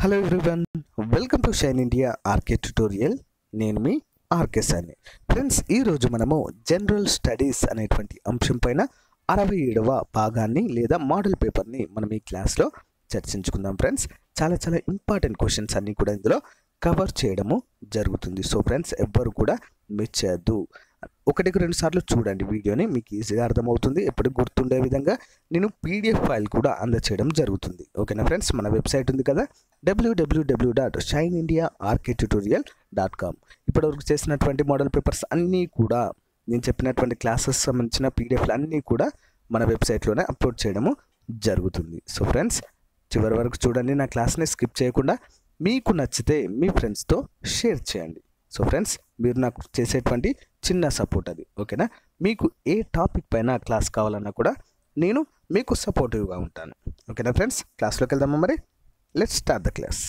hello everyone welcome to Shine India RK tutorial నేను మీ RK సాని ఫ్రెండ్స్ ఈరోజు మనము జనరల్ స్టడీస్ అనేటువంటి అంశం పైన అరవై ఏడవ భాగాన్ని లేదా మోడల్ పేపర్ని మనం ఈ క్లాస్లో చర్చించుకుందాం ఫ్రెండ్స్ చాలా చాలా ఇంపార్టెంట్ క్వశ్చన్స్ అన్నీ కూడా ఇందులో కవర్ చేయడము జరుగుతుంది సో ఫ్రెండ్స్ ఎవ్వరు కూడా మిస్ చేయొద్దు ఒకటికి రెండు సార్లు చూడండి వీడియోని మీకు ఈజీగా అర్థమవుతుంది ఎప్పుడు గుర్తుండే విధంగా నేను పీడిఎఫ్ ఫైల్ కూడా అందచేయడం జరుగుతుంది ఓకేనా ఫ్రెండ్స్ మన వెబ్సైట్ ఉంది కదా WWW dot shine India RK tutorial dot com ఇప్పటివరకు చేసినటువంటి మోడల్ పేపర్స్ అన్నీ కూడా నేను చెప్పినటువంటి క్లాసెస్ సంబంధించిన పీడిఎఫ్లు అన్నీ కూడా మన వెబ్సైట్లోనే అప్లోడ్ చేయడము జరుగుతుంది సో ఫ్రెండ్స్ చివరి వరకు చూడండి నా క్లాస్ని స్కిప్ చేయకుండా మీకు నచ్చితే మీ ఫ్రెండ్స్తో షేర్ చేయండి సో ఫ్రెండ్స్ మీరు నాకు చేసేటువంటి చిన్న సపోర్ట్ అది ఓకేనా మీకు ఏ టాపిక్ పైన క్లాస్ కావాలన్నా కూడా నేను మీకు సపోర్టివ్గా ఉంటాను ఓకేనా ఫ్రెండ్స్ క్లాస్లోకి వెళ్దామా మరి let's start the class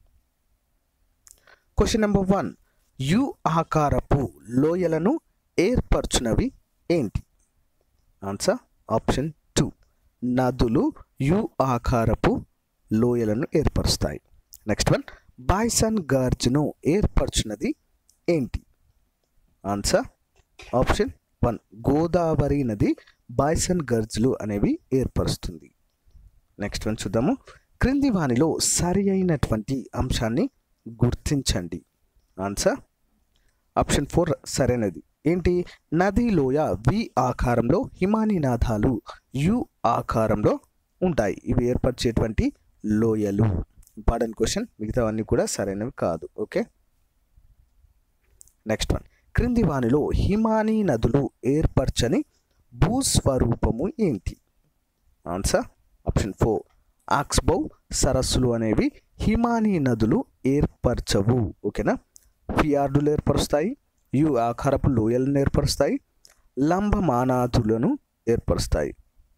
question number one U ఆకారపు లోయలను ఏర్పరచునవి ఏంటి ఆన్సర్ ఆప్షన్ టూ నదులు యు ఆకారపు లోయలను ఏర్పరుస్తాయి నెక్స్ట్ వన్ బాయ్సన్ గార్జ్ను ఏర్పరచున్నది ఏంటి ఆన్సర్ ఆప్షన్ వన్ గోదావరి నది బాయ్సన్ గర్జ్లు అనేవి ఏర్పరుస్తుంది నెక్స్ట్ వన్ చూద్దాము క్రింది వానిలో సరి అయినటువంటి అంశాన్ని గుర్తించండి ఆన్సర్ ఆప్షన్ ఫోర్ సరైనది ఏంటి నది లోయ వి ఆకారంలో హిమానీనాథాలు యు ఆకారంలో ఉంటాయి ఇవి ఏర్పరిచేటువంటి లోయలు ఇంపార్టెంట్ క్వశ్చన్ మిగతావన్నీ కూడా సరైనవి కాదు ఓకే నెక్స్ట్ వన్ క్రింది వానిలో హిమానీ నదులు ఏర్పరచని భూస్వరూపము ఏంటి ఆన్సర్ ఆప్షన్ ఫోర్ ఆక్స్బౌ సరస్సులు అనేవి హిమానీ నదులు ఏర్పరచవు ఓకేనా ఫియార్డులు ఏర్పరుస్తాయి యు ఆకారపు లోయలను ఏర్పరుస్తాయి లంబమానాదులను ఏర్పరుస్తాయి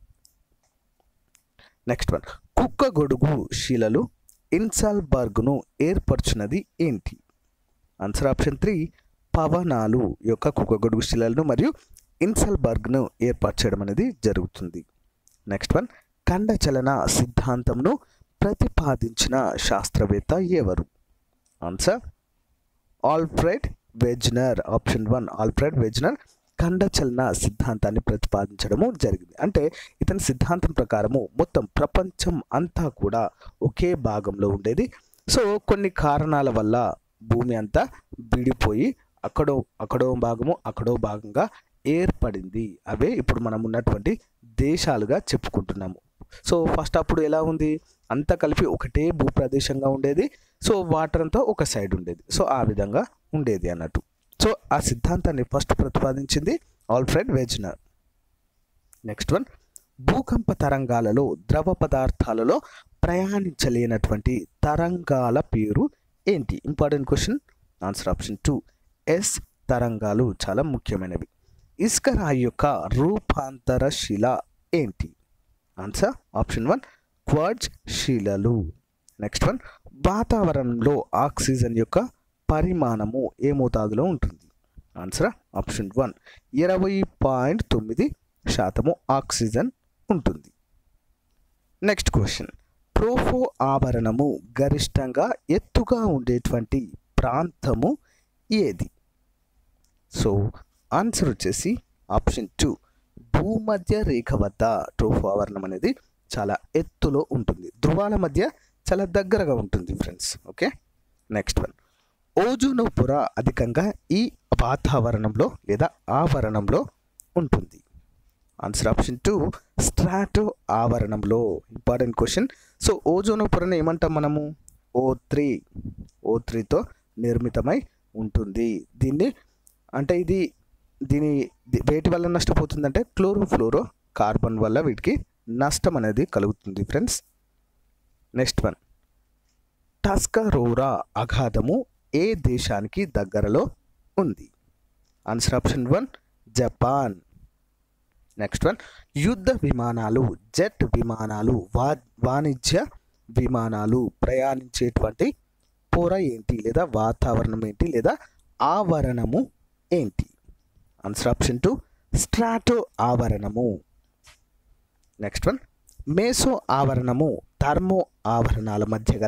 నెక్స్ట్ వన్ కుక్క గొడుగు శిలలు ఇన్సాల్బర్గ్ను ఏర్పరచున్నది ఏంటి ఆన్సర్ ఆప్షన్ త్రీ పవనాలు యొక్క కుక్కగొడుగు శిలలను మరియు ఇన్సల్బర్గ్ను ఏర్పరచడం అనేది జరుగుతుంది నెక్స్ట్ వన్ ఖండచలన సిద్ధాంతంను ప్రతిపాదించిన శాస్త్రవేత్త ఎవరు answer Alfred Wegener option one Alfred Wegener ఖండచలన సిద్ధాంతాన్ని ప్రతిపాదించడము జరిగింది అంటే ఇతని సిద్ధాంతం ప్రకారము మొత్తం ప్రపంచం అంతా కూడా ఒకే భాగంలో ఉండేది సో కొన్ని కారణాల వల్ల భూమి అంతా విడిపోయి అక్కడో అక్కడో భాగము అక్కడో భాగంగా ఏర్పడింది అవే ఇప్పుడు మనం ఉన్నటువంటి దేశాలుగా చెప్పుకుంటున్నాము సో ఫస్ట్ అప్పుడు ఎలా ఉంది అంతా కలిపి ఒకటే భూప్రదేశంగా ఉండేది సో వాటర్ అంతా ఒక సైడ్ ఉండేది సో ఆ విధంగా ఉండేది అన్నట్టు సో ఆ సిద్ధాంతాన్ని ఫస్ట్ ప్రతిపాదించింది ఆల్ఫ్రెడ్ వెజ్నర్ నెక్స్ట్ వన్ భూకంప తరంగాలలో ద్రవ పదార్థాలలో ప్రయాణించలేనటువంటి తరంగాల పేరు ఏంటి important question answer option two S తరంగాలు చాలా ముఖ్యమైనవి ఇసుక రాయి యొక్క రూపాంతర శిల ఏంటి ఆన్సర్ ఆప్షన్ వన్ క్వాడ్జ్ శిలలు నెక్స్ట్ వన్ వాతావరణంలో ఆక్సిజన్ యొక్క పరిమాణము ఏ మోతాదులో ఉంటుంది ఆన్సర్ ఆప్షన్ వన్ ఇరవై పాయింట్ తొమ్మిది శాతము ఆక్సిజన్ ఉంటుంది నెక్స్ట్ క్వశ్చన్ ప్రోఫో ఆవరణము గరిష్టంగా ఎత్తుగా ఉండేటువంటి ప్రాంతము ఏది సో ఆన్సర్ వచ్చేసి ఆప్షన్ టూ భూమధ్య రేఖ వద్ద ట్రోఫో ఆవరణం అనేది చాలా ఎత్తులో ఉంటుంది ధ్రువాల మధ్య చాలా దగ్గరగా ఉంటుంది friends okay next one ozone పొర అధికంగా ఈ వాతావరణంలో లేదా ఆవరణంలో ఉంటుంది ఆన్సర్ ఆప్షన్ టూ స్ట్రాటో ఆవరణంలో ఇంపార్టెంట్ క్వశ్చన్ సో ఓజోను పొరను ఏమంటాం మనము ఓ త్రీ ఓ త్రీతో నిర్మితమై ఉంటుంది దీన్ని అంటే ఇది దీని వేటి వల్ల నష్టపోతుందంటే క్లోరోఫ్లోరో కార్బన్ వల్ల వీటికి నష్టం అనేది కలుగుతుంది ఫ్రెండ్స్ నెక్స్ట్ వన్ టస్కరోరా అగాధము ఏ దేశానికి దగ్గరలో ఉంది answer option one Japan next one యుద్ధ విమానాలు జెట్ విమానాలు వా వాణిజ్య విమానాలు ప్రయాణించేటువంటి పొర ఏంటి లేదా వాతావరణం ఏంటి లేదా ఆవరణము ఏంటి ఆన్సర్ ఆప్షన్ టూ స్ట్రాటో ఆవరణము నెక్స్ట్ వన్ మేసో ఆవరణము థర్మో ఆవరణాల మధ్య గల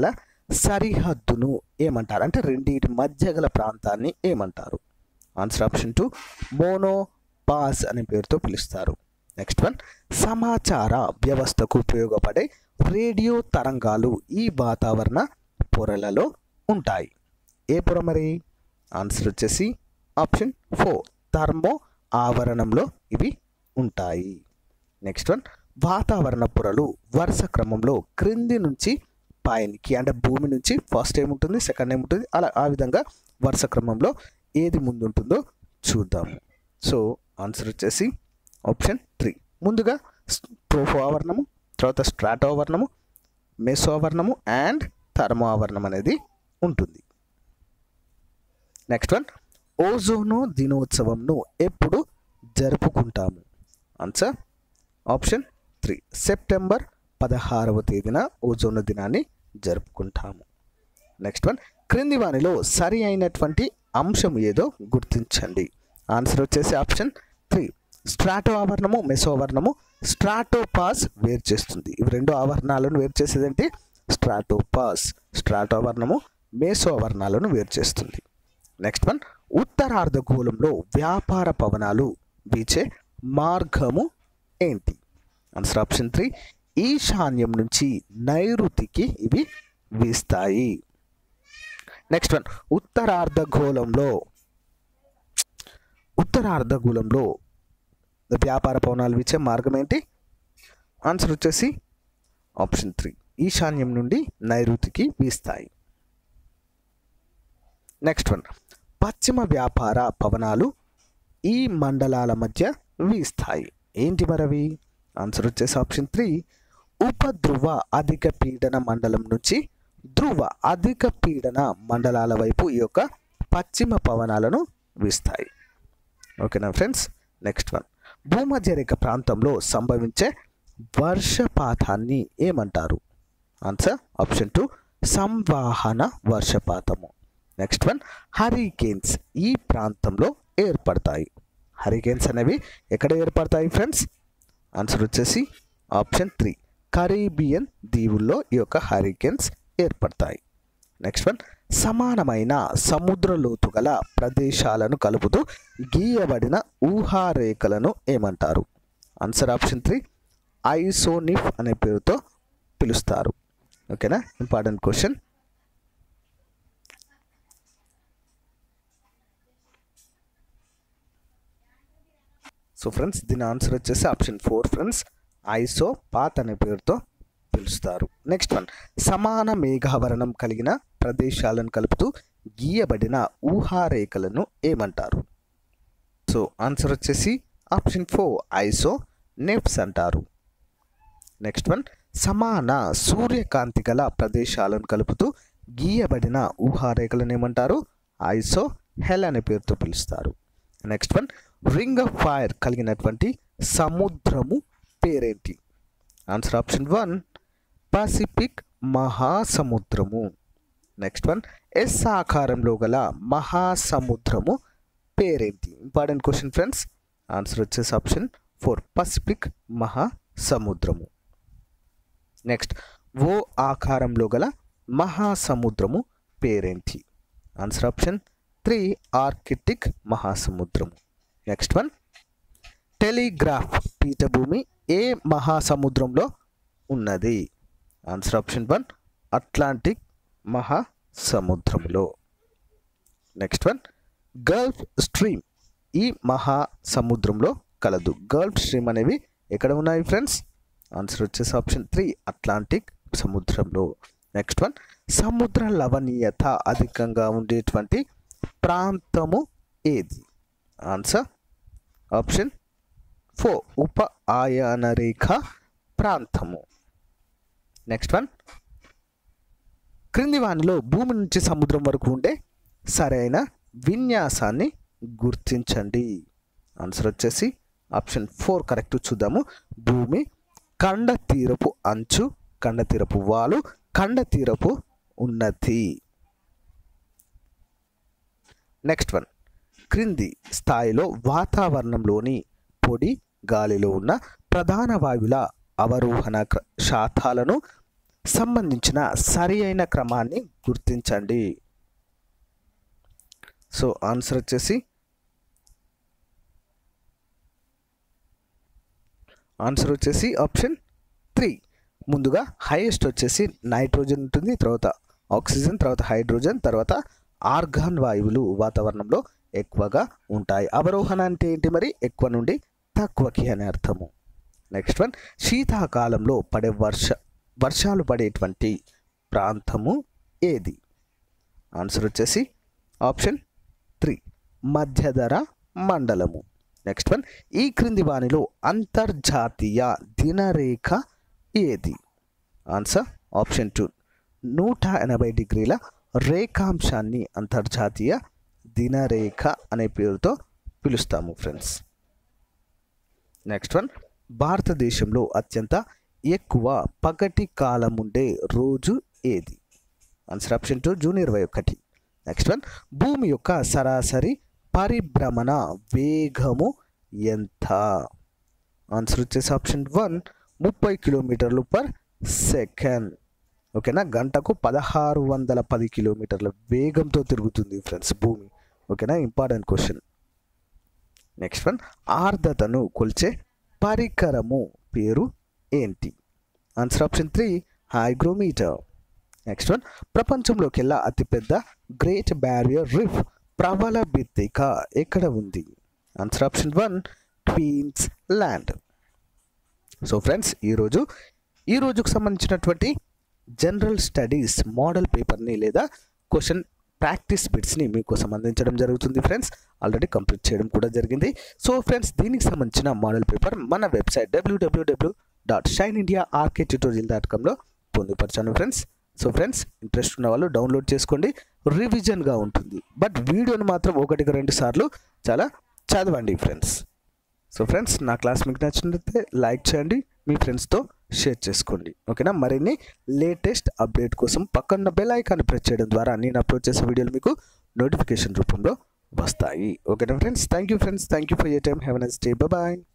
సరిహద్దును ఏమంటారు అంటే రెండింటి మధ్య గల ప్రాంతాన్ని ఏమంటారు answer option two mono pause అనే పేరుతో పిలుస్తారు నెక్స్ట్ వన్ సమాచార వ్యవస్థకు ఉపయోగపడే రేడియో తరంగాలు ఈ వాతావరణ పొరలలో ఉంటాయి ఏ పొర మరి ఆన్సర్ వచ్చేసి ఆప్షన్ ఫోర్ థర్మో ఆవరణంలో ఇవి ఉంటాయి నెక్స్ట్ వన్ వాతావరణ పొరలు వరుస క్రమంలో క్రింది నుంచి పైనికి అంటే భూమి నుంచి ఫస్ట్ ఏముంటుంది సెకండ్ ఏముంటుంది అలా ఆ విధంగా వరుస క్రమంలో ఏది ముందు ఉంటుందో చూద్దాము సో ఆన్సర్ వచ్చేసి ఆప్షన్ త్రీ ముందుగా ట్రోఫో ఆవరణము తర్వాత స్ట్రాటో ఆవరణము మెసో ఆవరణము అండ్ థర్మో ఆవరణం అనేది ఉంటుంది నెక్స్ట్ వన్ ఓజోను దినోత్సవంను ఎప్పుడు జరుపుకుంటాము ఆన్సర్ ఆప్షన్ త్రీ సెప్టెంబర్ పదహారవ తేదీన ఓజోను దినాన్ని జరుపుకుంటాము నెక్స్ట్ వన్ క్రింది వానిలో సరి అయినటువంటి అంశం ఏదో గుర్తించండి ఆన్సర్ వచ్చేసి ఆప్షన్ త్రీ స్ట్రాటో ఆవరణము మెసో ఆవరణము స్ట్రాటోపాస్ వేరు చేస్తుంది ఇవి రెండు ఆవరణాలను వేరు చేసేది ఏంటి స్ట్రాటోపాస్ స్ట్రాటో ఆవరణము మేసో ఆవరణాలను వేరు చేస్తుంది నెక్స్ట్ వన్ ఉత్తరార్ధగోళంలో వ్యాపార పవనాలు వీచే మార్గము ఏంటి ఆన్సర్ ఆప్షన్ త్రీ ఈశాన్యం నుంచి నైరుతికి ఇవి వీస్తాయి నెక్స్ట్ వన్ ఉత్తరార్ధగోళంలో ఉత్తరార్ధగోళంలో వ్యాపార పవనాలు వీచే మార్గం ఏంటి ఆన్సర్ వచ్చేసి ఆప్షన్ త్రీ ఈశాన్యం నుండి నైరుతికి వీస్తాయి నెక్స్ట్ వన్ పశ్చిమ వ్యాపార పవనాలు ఈ మండలాల మధ్య వీస్తాయి ఏంటి మరవి ఆన్సర్ వచ్చేసి ఆప్షన్ త్రీ ఉపధ్రువ అధిక పీడన మండలం నుంచి ధ్రువ అధిక పీడన మండలాల వైపు ఈ యొక్క పశ్చిమ పవనాలను వీస్తాయి ఓకేనా ఫ్రెండ్స్ నెక్స్ట్ వన్ భూమధ్యరేఖ ప్రాంతంలో సంభవించే వర్షపాతాన్ని ఏమంటారు ఆన్సర్ ఆప్షన్ టూ సంవాహన వర్షపాతము నెక్స్ట్ వన్ హరికేన్స్ ఈ ప్రాంతంలో ఏర్పడతాయి హరికేన్స్ అనేవి ఎక్కడ ఏర్పడతాయి ఫ్రెండ్స్ ఆన్సర్ వచ్చేసి ఆప్షన్ త్రీ కరీబియన్ దీవుల్లో ఈ యొక్క హరికేన్స్ ఏర్పడతాయి నెక్స్ట్ వన్ సమానమైన సముద్ర లోతు గల ప్రదేశాలను కలుపుతూ గీయబడిన ఊహారేఖలను ఏమంటారు ఆన్సర్ ఆప్షన్ త్రీ ఐసోనిఫ్ అనే పేరుతో పిలుస్తారు ఓకేనా ఇంపార్టెంట్ క్వశ్చన్ సో ఫ్రెండ్స్ దీని ఆన్సర్ వచ్చేసి option four friends isobath అనే పేరుతో పిలుస్తారు నెక్స్ట్ వన్ సమాన మేఘావరణం కలిగిన ప్రదేశాలను కలుపుతూ గీయబడిన ఊహారేఖలను ఏమంటారు సో ఆన్సర్ వచ్చేసి ఆప్షన్ ఫోర్ ఐసో నెఫ్స్ అంటారు నెక్స్ట్ వన్ సమాన సూర్యకాంతి గల ప్రదేశాలను కలుపుతూ గీయబడిన ఊహారేఖలను ఏమంటారు ఐసో హెల్ అనే పేరుతో పిలుస్తారు next one ring of fire కలిగినటువంటి సముద్రము పేరేంటి ఆన్సర్ ఆప్షన్ వన్ పసిఫిక్ మహాసముద్రము నెక్స్ట్ వన్ ఎస్ ఆకారంలో గల మహాసముద్రము పేరేంటి ఇంపార్టెంట్ క్వశ్చన్ ఫ్రెండ్స్ ఆన్సర్ వచ్చేసి ఆప్షన్ ఫోర్ పసిఫిక్ మహాసముద్రము నెక్స్ట్ ఓ ఆకారంలో గల మహాసముద్రము పేరేంటి ఆన్సర్ ఆప్షన్ త్రీ ఆర్కిటిక్ మహాసముద్రము నెక్స్ట్ వన్ టెలిగ్రాఫ్ పీఠభూమి ఏ మహాసముద్రంలో ఉన్నది ఆన్సర్ ఆప్షన్ వన్ అట్లాంటిక్ మహాసముద్రంలో నెక్స్ట్ వన్ గల్ఫ్ స్ట్రీమ్ ఈ మహాసముద్రంలో కలదు గల్ఫ్ స్ట్రీమ్ అనేవి ఎక్కడ ఉన్నాయి ఫ్రెండ్స్ ఆన్సర్ వచ్చేసి ఆప్షన్ త్రీ అట్లాంటిక్ సముద్రంలో నెక్స్ట్ వన్ సముద్ర లవణీయత అధికంగా ఉండేటువంటి ప్రాంతము ఏది ఆన్సర్ ఆప్షన్ ఫోర్ ఉప ఆయాన రేఖ ప్రాంతము నెక్స్ట్ వన్ క్రింది వానిలో భూమి నుంచి సముద్రం వరకు ఉండే సరైన విన్యాసాన్ని గుర్తించండి ఆన్సర్ వచ్చేసి ఆప్షన్ ఫోర్ కరెక్ట్ చూద్దాము భూమి కండ తీరపు అంచు కండ తీరపు వాలు కండ తీరపు ఉన్నతి నెక్స్ట్ వన్ క్రింది స్థాయిలో వాతావరణంలోని పొడి గాలిలో ఉన్న ప్రధాన వాయువుల అవరోహణ క్ర- శాతాలను సంబంధించిన సరి అయిన క్రమాన్ని గుర్తించండి సో ఆన్సర్ వచ్చేసి ఆన్సర్ వచ్చేసి ఆప్షన్ త్రీ ముందుగా హైయెస్ట్ వచ్చేసి నైట్రోజన్ ఉంటుంది తర్వాత ఆక్సిజన్ తర్వాత హైడ్రోజన్ తర్వాత ఆర్గాన్ వాయువులు వాతావరణంలో ఎక్కువగా ఉంటాయి అవరోహణ అంటే ఏంటి మరి ఎక్కువ నుండి తక్కువకి అనే అర్థము నెక్స్ట్ వన్ శీతాకాలంలో పడే వర్ష వర్షాలు పడేటువంటి ప్రాంతము ఏది ఆన్సర్ వచ్చేసి ఆప్షన్ త్రీ మధ్యధర మండలము నెక్స్ట్ వన్ ఈ క్రింది వానిలో అంతర్జాతీయ దినరేఖ ఏది ఆన్సర్ ఆప్షన్ టూ నూట ఎనభై డిగ్రీల రేఖాంశాన్ని అంతర్జాతీయ దినరేఖ అనే పేరుతో పిలుస్తాము ఫ్రెండ్స్ నెక్స్ట్ వన్ భారతదేశంలో అత్యంత ఎక్కువ పగటి కాలం ఉండే రోజు ఏది ఆన్సర్ ఆప్షన్ టూ జూన్ ఇరవై ఒకటి నెక్స్ట్ వన్ భూమి యొక్క సరాసరి పరిభ్రమణ వేగము ఎంత ఆన్సర్ వచ్చేసి ఆప్షన్ వన్ ముప్పై కిలోమీటర్లు పర్ సెకండ్ ఓకేనా గంటకు పదహారు వందల పది కిలోమీటర్ల వేగంతో తిరుగుతుంది ఫ్రెండ్స్ భూమి ఓకేనా ఇంపార్టెంట్ క్వశ్చన్ నెక్స్ట్ వన్ ఆర్ద్రతను కొలిచే పరికరము పేరు ఏంటి answer option three hygrometer next one ప్రపంచంలోకెల్లా అతిపెద్ద గ్రేట్ బ్యారియర్ రిఫ్ ప్రబల బిత్తిక ఎక్కడ ఉంది answer option one Queensland so friends ఈరోజు ఈ రోజుకు సంబంధించినటువంటి జనరల్ స్టడీస్ మోడల్ పేపర్ని లేదా క్వశ్చన్ ప్రాక్టీస్ బిట్స్ని మీకోసం అందించడం జరుగుతుంది ఫ్రెండ్స్ ఆల్రెడీ కంప్లీట్ చేయడం కూడా జరిగింది సో ఫ్రెండ్స్ దీనికి సంబంధించిన మోడల్ పేపర్ మన వెబ్సైట్ డబ్ల్యూడబ్ల్యూడబ్ల్యూ dot shine India RK tutorial dot కామ్లో పొందుపరిచాను ఫ్రెండ్స్ సో ఫ్రెండ్స్ ఇంట్రెస్ట్ ఉన్న వాళ్ళు డౌన్లోడ్ చేసుకోండి రివిజన్గా ఉంటుంది బట్ వీడియోని మాత్రం ఒకటికి రెండు సార్లు చాలా చదవండి ఫ్రెండ్స్ సో ఫ్రెండ్స్ నా క్లాస్ మీకు నచ్చినట్లయితే లైక్ చేయండి మీ ఫ్రెండ్స్తో షేర్ చేసుకోండి ఓకేనా మరిన్ని లేటెస్ట్ అప్డేట్ కోసం పక్కన్న బెల్ ఐకాన్ ప్రెస్ చేయడం ద్వారా నేను అప్లోడ్ చేసే వీడియోలు మీకు నోటిఫికేషన్ రూపంలో వస్తాయి ఓకేనా friends thank you friends thank you for your time have nice day bye